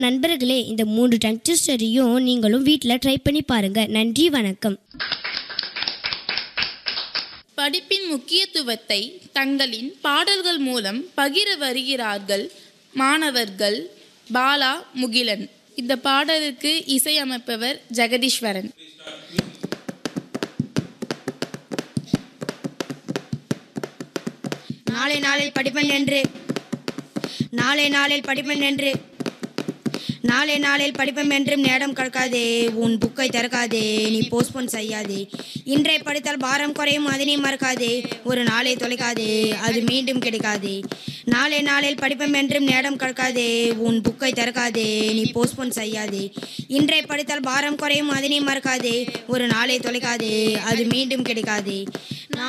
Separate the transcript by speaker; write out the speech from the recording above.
Speaker 1: நண்பர்களே இந்த மூன்று டங்ஸ்டரையும் நீங்களும் வீட்டில் ட்ரை பண்ணி பாருங்க நன்றி வணக்கம்
Speaker 2: படிப்பின் முக்கியத்துவத்தை தங்களின் பாடல்கள் மூலம் பகிர வருகிறார்கள் மாணவர்கள் பாலா முகிலன் இந்த பாடலுக்கு இசையமைப்பவர் ஜெகதீஸ்வரன்
Speaker 3: நாளை நாளில் படிப்பேன் என்று நாளை நாளில் படிப்பேன் என்று நாளை நாளில் படிப்பேன் என்றும் நேரம் கற்காதே உன் புக்கை திறக்காதே நீ போஸ்ட்போன் செய்யாதே இன்றை படித்தால் பாரம் குறையும் அதனை மறக்காதே ஒரு நாளை தொலைக்காதே அது மீண்டும் கிடைக்காதே நாளை நாளில் படிப்பேன் என்றும் நேரம் கற்காதே உன் புக்கை திறக்காதே நீ போஸ்ட்போன் செய்யாதே இன்றை படித்தால் பாரம் குறையும் அதனை மறக்காதே ஒரு நாளை தொலைக்காதே அது மீண்டும் கிடைக்காதே